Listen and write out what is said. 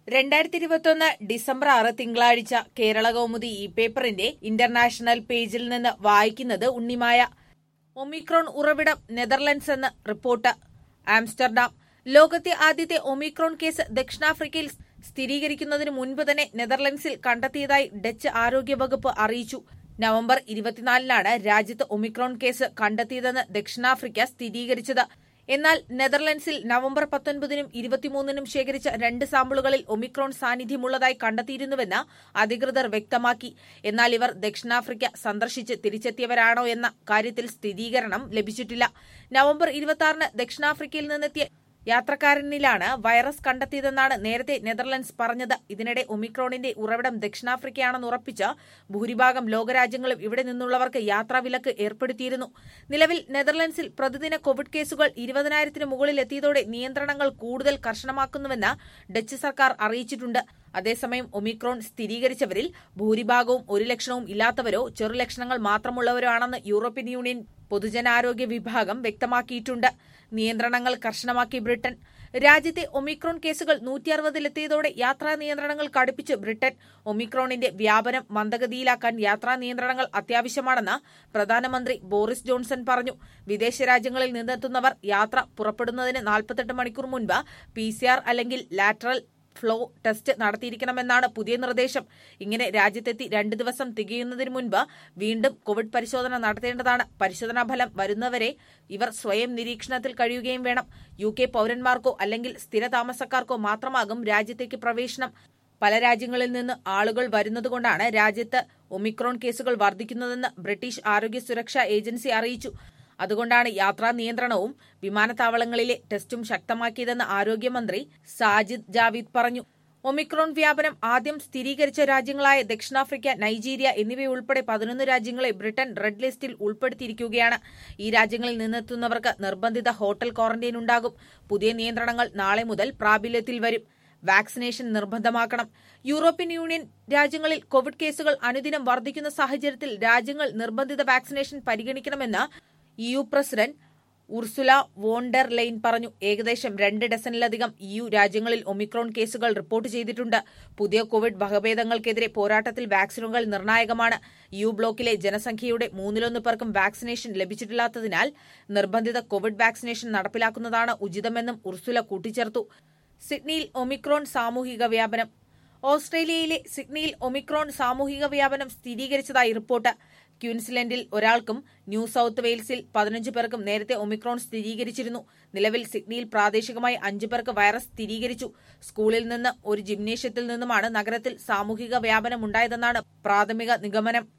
രണ്ടായിരത്തി ഇരുപത്തൊന്ന് ഡിസംബർ ആറ് തിങ്കളാഴ്ച കേരള കൗമുദി ഈ പേപ്പറിന്റെ ഇന്റർനാഷണൽ പേജിൽ നിന്ന് വായിക്കുന്നത് ഉണ്ണിമായ ഒമിക്രോൺ ഉറവിടം നെതർലൻഡ്സ് എന്ന് റിപ്പോർട്ട് ആംസ്റ്റർഡാം ലോകത്തെ ആദ്യത്തെ ഒമിക്രോൺ കേസ് ദക്ഷിണാഫ്രിക്കയിൽ സ്ഥിരീകരിക്കുന്നതിന് മുൻപ് തന്നെ നെതർലൻഡ്സിൽ കണ്ടെത്തിയതായി ഡച്ച് ആരോഗ്യവകുപ്പ് അറിയിച്ചു നവംബർ ഇരുപത്തിനാലിനാണ് രാജ്യത്ത് ഒമിക്രോൺ കേസ് കണ്ടെത്തിയതെന്ന് ദക്ഷിണാഫ്രിക്ക സ്ഥിരീകരിച്ചത് എന്നാൽ നെതർലൻഡ്സിൽ നവംബർ പത്തൊൻപതിനും ഇരുപത്തിമൂന്നിനും ശേഖരിച്ച രണ്ട് സാമ്പിളുകളിൽ ഒമിക്രോൺ സാന്നിധ്യമുള്ളതായി കണ്ടെത്തിയിരുന്നുവെന്ന് അധികൃതർ വ്യക്തമാക്കി എന്നാൽ ഇവർ ദക്ഷിണാഫ്രിക്ക സന്ദർശിച്ച് തിരിച്ചെത്തിയവരാണോ എന്ന കാര്യത്തിൽ സ്ഥിരീകരണം ലഭിച്ചിട്ടില്ല നവംബർ ഇരുപത്തിയാറിന് ദക്ഷിണാഫ്രിക്കയിൽ നിന്നെത്തിയ യാത്രക്കാരനിലാണ് വൈറസ് കണ്ടെത്തിയതെന്നാണ് നേരത്തെ നെതർലൻഡ്സ് പറഞ്ഞത് ഇതിനിടെ ഒമിക്രോണിന്റെ ഉറവിടം ദക്ഷിണാഫ്രിക്കയാണെന്ന് ഉറപ്പിച്ച് ഭൂരിഭാഗം ലോകരാജ്യങ്ങളും ഇവിടെ നിന്നുള്ളവർക്ക് യാത്രാവിലക്ക് ഏർപ്പെടുത്തിയിരുന്നു നിലവിൽ നെതർലൻഡ്സിൽ പ്രതിദിന കോവിഡ് കേസുകൾ ഇരുപതിനായിരത്തിന് മുകളിൽ എത്തിയതോടെ നിയന്ത്രണങ്ങൾ കൂടുതൽ കർശനമാക്കുന്നുവെന്ന് ഡച്ച് സർക്കാർ അറിയിച്ചിട്ടുണ്ട് അതേസമയം ഒമിക്രോൺ സ്ഥിരീകരിച്ചവരിൽ ഭൂരിഭാഗവും ഒരു ലക്ഷണവും ഇല്ലാത്തവരോ ചെറുലക്ഷണങ്ങൾ മാത്രമുള്ളവരോ ആണെന്ന് യൂറോപ്യൻ യൂണിയൻ പൊതുജനാരോഗ്യ വിഭാഗം വ്യക്തമാക്കിയിട്ടുണ്ട് നിയന്ത്രണങ്ങൾ കർശനമാക്കി ബ്രിട്ടൻ രാജ്യത്തെ ഒമിക്രോൺ കേസുകൾ നൂറ്റി അറുപതിലെത്തിയതോടെ യാത്രാ നിയന്ത്രണങ്ങൾ കടുപ്പിച്ച് ബ്രിട്ടൻ ഒമിക്രോണിന്റെ വ്യാപനം മന്ദഗതിയിലാക്കാൻ യാത്രാ നിയന്ത്രണങ്ങൾ അത്യാവശ്യമാണെന്ന് പ്രധാനമന്ത്രി ബോറിസ് ജോൺസൺ പറഞ്ഞു വിദേശ രാജ്യങ്ങളിൽ നിന്നെത്തുന്നവർ യാത്ര പുറപ്പെടുന്നതിന് നാൽപ്പത്തെട്ട് മണിക്കൂർ മുൻപ് പി അല്ലെങ്കിൽ ലാറ്ററൽ ഫ്ലോ ടെസ്റ്റ് നടത്തിയിരിക്കണമെന്നാണ് പുതിയ നിർദ്ദേശം ഇങ്ങനെ രാജ്യത്തെത്തി രണ്ട് ദിവസം തികയുന്നതിന് മുൻപ് വീണ്ടും കോവിഡ് പരിശോധന നടത്തേണ്ടതാണ് പരിശോധനാ ഫലം വരുന്നവരെ ഇവർ സ്വയം നിരീക്ഷണത്തിൽ കഴിയുകയും വേണം യു കെ പൌരന്മാർക്കോ അല്ലെങ്കിൽ സ്ഥിര താമസക്കാർക്കോ മാത്രമാകും രാജ്യത്തേക്ക് പ്രവേശനം പല രാജ്യങ്ങളിൽ നിന്ന് ആളുകൾ വരുന്നതുകൊണ്ടാണ് രാജ്യത്ത് ഒമിക്രോൺ കേസുകൾ വർദ്ധിക്കുന്നതെന്ന് ബ്രിട്ടീഷ് ആരോഗ്യ സുരക്ഷാ ഏജൻസി അറിയിച്ചു അതുകൊണ്ടാണ് യാത്രാ നിയന്ത്രണവും വിമാനത്താവളങ്ങളിലെ ടെസ്റ്റും ശക്തമാക്കിയതെന്ന് ആരോഗ്യമന്ത്രി സാജിദ് ജാവിദ് പറഞ്ഞു ഒമിക്രോൺ വ്യാപനം ആദ്യം സ്ഥിരീകരിച്ച രാജ്യങ്ങളായ ദക്ഷിണാഫ്രിക്ക നൈജീരിയ എന്നിവയുൾപ്പെടെ പതിനൊന്ന് രാജ്യങ്ങളെ ബ്രിട്ടൻ റെഡ് ലിസ്റ്റിൽ ഉൾപ്പെടുത്തിയിരിക്കുകയാണ് ഈ രാജ്യങ്ങളിൽ നിന്നെത്തുന്നവർക്ക് നിർബന്ധിത ഹോട്ടൽ ക്വാറന്റൈൻ ഉണ്ടാകും പുതിയ നിയന്ത്രണങ്ങൾ നാളെ മുതൽ പ്രാബല്യത്തിൽ വരും വാക്സിനേഷൻ നിർബന്ധമാക്കണം യൂറോപ്യൻ യൂണിയൻ രാജ്യങ്ങളിൽ കോവിഡ് കേസുകൾ അനുദിനം വർദ്ധിക്കുന്ന സാഹചര്യത്തിൽ രാജ്യങ്ങൾ നിർബന്ധിത വാക്സിനേഷൻ പരിഗണിക്കണമെന്ന് EU president Ursula von der Leyen പറഞ്ഞു ഏകദേശം രണ്ട് ഡസനിലധികം ഇയു രാജ്യങ്ങളിൽ ഒമിക്രോൺ കേസുകൾ റിപ്പോർട്ട് ചെയ്തിട്ടുണ്ട് പുതിയ കോവിഡ് വകഭേദങ്ങൾക്കെതിരെ പോരാട്ടത്തിൽ വാക്സിനുകൾ നിർണായകമാണ് യു ബ്ലോക്കിലെ ജനസംഖ്യയുടെ മൂന്നിലൊന്ന് പേർക്കും വാക്സിനേഷൻ ലഭിച്ചിട്ടില്ലാത്തതിനാൽ നിർബന്ധിത കോവിഡ് വാക്സിനേഷൻ നടപ്പിലാക്കുന്നതാണ് ഉചിതമെന്നും ഉർസുല കൂട്ടിച്ചേർത്തു സിഡ്നിയിൽ ഒമിക്രോൺ സാമൂഹിക വ്യാപനം ഓസ്ട്രേലിയയിലെ സിഡ്നിയിൽ ഒമിക്രോൺ സാമൂഹിക വ്യാപനം സ്ഥിരീകരിച്ചതായി റിപ്പോർട്ട് ക്യൂൻസ്ലൻഡിൽ ഒരാൾക്കും ന്യൂ സൌത്ത് വെയിൽസിൽ പതിനഞ്ച് പേർക്കും നേരത്തെ ഒമിക്രോൺ സ്ഥിരീകരിച്ചിരുന്നു നിലവിൽ സിഡ്നിയിൽ പ്രാദേശികമായി അഞ്ചു പേർക്ക് വൈറസ് സ്ഥിരീകരിച്ചു സ്കൂളിൽ നിന്ന് ഒരു ജിംനേഷ്യത്തിൽ നിന്നുമാണ് നഗരത്തിൽ സാമൂഹിക വ്യാപനം ഉണ്ടായതെന്നാണ് പ്രാഥമിക നിഗമനം